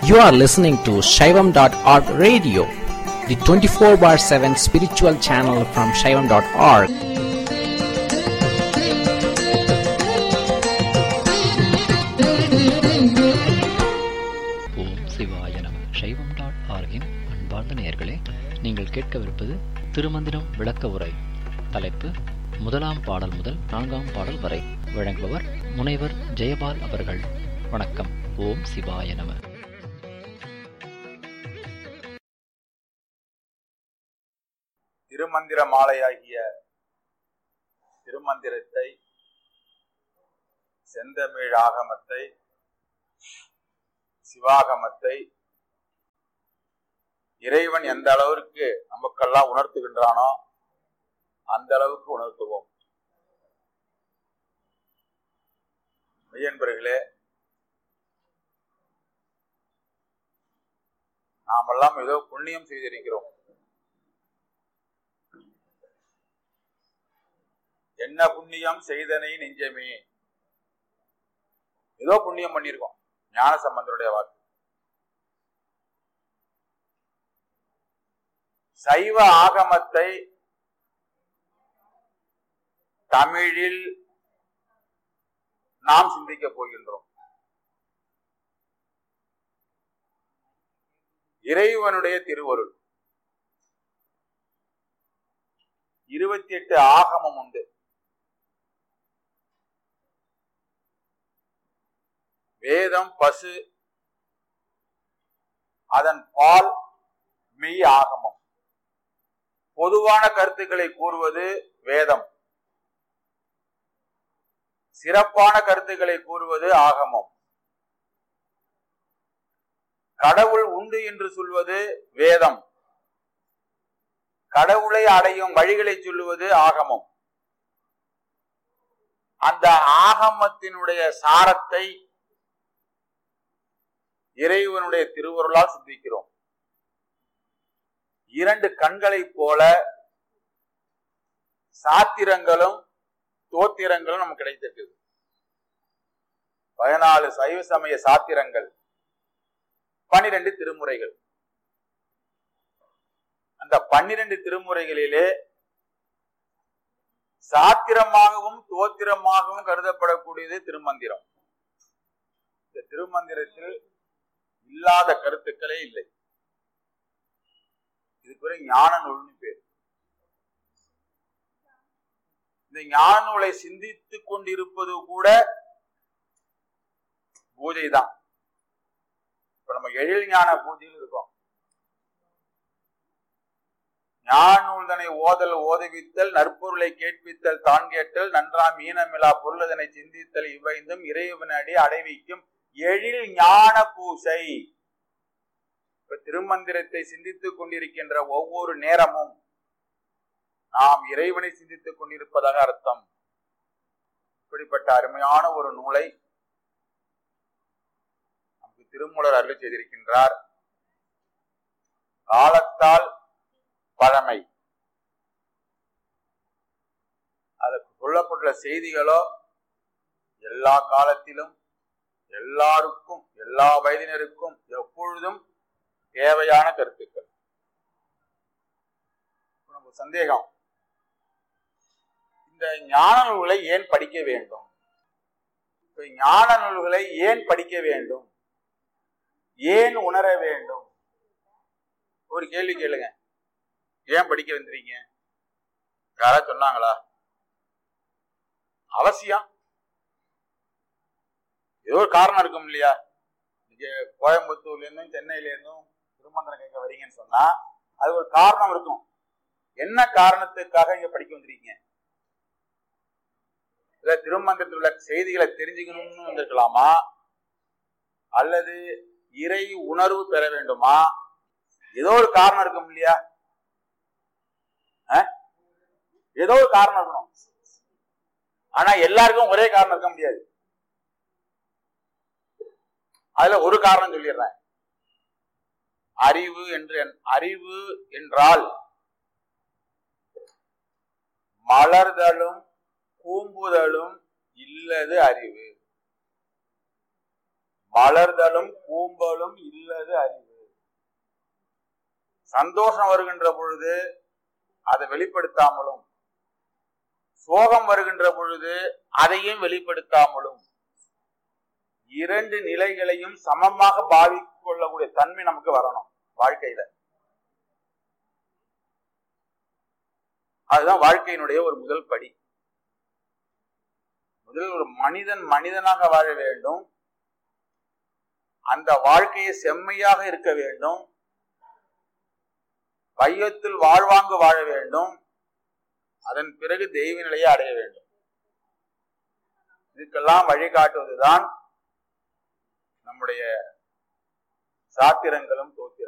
You are listening to Shaivam.org radio, the 24 bar 7 spiritual channel from Shaivam.org. ஓம் சிவாய நம சைவம் dot ஆர்கின் அன்பார்ந்த நேயர்களே நீங்கள் கேட்கவிருப்பது திருமந்திரம் விளக்க உரை தலைப்பு முதலாம் பாடல் முதல் நான்காம் பாடல் வரை வழங்குபவர் முனைவர் ஜெயபால் அவர்கள் வணக்கம் ஓம் சிவாய நம திருமந்திர மாலையாகிய திருமந்திரத்தை செந்தமிழ் ஆகமத்தை சிவாகமத்தை இறைவன் எந்த அளவிற்கு நமக்கெல்லாம் உணர்த்துகின்றானோ அந்த அளவுக்கு உணர்த்துவோம் மெய்யன்பர்களே நாமெல்லாம் ஏதோ புண்ணியம் செய்திருக்கிறோம் என்ன புண்ணியம் செய்தனை நெஞ்சமே ஏதோ புண்ணியம் பண்ணியிருக்கோம் ஞான சம்பந்தருடைய வாக்கு சைவ ஆகமத்தை தமிழில் நாம் சிந்திக்கப் போகின்றோம் இறைவனுடைய திருவருள் இருபத்தி எட்டு ஆகமம் உண்டு வேதம் பசு அதன் பால் மெய் ஆகமம் பொதுவான கருத்துக்களை கூறுவது வேதம் சிறப்பான கருத்துக்களை கூறுவது ஆகமம் கடவுள் உண்டு என்று சொல்வது வேதம் கடவுளை அடையும் வழிகளை சொல்லுவது ஆகமம் அந்த ஆகமத்தினுடைய சாரத்தை இறைவனுடைய திருவருளால் சிந்திக்கிறோம் இரண்டு கண்களைப் போல சாத்திரங்களும் தோத்திரங்களும் நமக்கு கிடைத்திருக்குது பதினாலு சைவ சமய சாத்திரங்கள் பனிரெண்டு திருமுறைகள் அந்த பன்னிரண்டு திருமுறைகளிலே சாத்திரமாகவும் தோத்திரமாகவும் கருதப்படக்கூடியது திருமந்திரம் இந்த திருமந்திரத்தில் இல்லாத கருத்துக்களே இல்லை இதுக்கு ஞான நூல்னு பேர் இந்த ஞான நூலை சிந்தித்துக் கொண்டிருப்பது கூட பூஜை தான் இப்ப நம்ம எழில் ஞான பூஜையில் இருக்கோம் ஞான நூல்தனை ஓதல் ஓதுவித்தல் நற்பொருளை கேட்பித்தல் தான் கேட்டல் நன்றாம் ஈனமிலா பொருளதனை சிந்தித்தல் இவைந்தும் இறைவனடி அடைவிக்கும் எழில் ஞான பூசை இப்ப திருமந்திரத்தை சிந்தித்துக் கொண்டிருக்கின்ற ஒவ்வொரு நேரமும் நாம் இறைவனை சிந்தித்துக் கொண்டிருப்பதாக அர்த்தம் இப்படிப்பட்ட அருமையான ஒரு நூலை நமக்கு திருமூலர் அருள் செய்திருக்கின்றார் காலத்தால் பழமை அதுக்கு சொல்லப்பட்டுள்ள செய்திகளோ எல்லா காலத்திலும் எல்லாருக்கும் எல்லா வயதினருக்கும் எப்பொழுதும் தேவையான கருத்துக்கள் நமக்கு சந்தேகம் இந்த ஞான நூல்களை ஏன் படிக்க வேண்டும் இப்ப ஞான நூல்களை ஏன் படிக்க வேண்டும் ஏன் உணர வேண்டும் ஒரு கேள்வி கேளுங்க ஏன் படிக்க வந்துறீங்க யாராவது சொன்னாங்களா அவசியம் ஏதோ ஒரு காரணம் இருக்கும் இல்லையா நீங்க கோயம்புத்தூர்ல இருந்தும் சென்னையில இருந்தும் திருமந்திரம் கேட்க வரீங்கன்னு சொன்னா அது ஒரு காரணம் இருக்கும் என்ன காரணத்துக்காக இங்க படிக்க வந்திருக்கீங்க இல்ல திருமந்திரத்தில் உள்ள செய்திகளை தெரிஞ்சுக்கணும்னு வந்திருக்கலாமா அல்லது இறை உணர்வு பெற வேண்டுமா ஏதோ ஒரு காரணம் இருக்கும் இல்லையா ஏதோ ஒரு காரணம் இருக்கணும் ஆனா எல்லாருக்கும் ஒரே காரணம் இருக்க முடியாது அதுல ஒரு காரணம் சொல்லிடுறேன் அறிவு என்று அறிவு என்றால் மலர்தலும் கூம்புதலும் இல்லது அறிவு வளர்தலும் கூம்பலும் இல்லது அறிவு சந்தோஷம் வருகின்ற பொழுது அதை வெளிப்படுத்தாமலும் சோகம் வருகின்ற பொழுது அதையும் வெளிப்படுத்தாமலும் இரண்டு நிலைகளையும் சமமாக பாவிக் கொள்ளக்கூடிய தன்மை நமக்கு வரணும் வாழ்க்கையில அதுதான் வாழ்க்கையினுடைய ஒரு முதல் படி முதலில் ஒரு மனிதன் மனிதனாக வாழ வேண்டும் அந்த வாழ்க்கையை செம்மையாக இருக்க வேண்டும் வையத்தில் வாழ்வாங்கு வாழ வேண்டும் அதன் பிறகு தெய்வ நிலையை அடைய வேண்டும் இதுக்கெல்லாம் வழிகாட்டுவதுதான் நம்முடைய சாத்திரங்களும் தோத்திரம்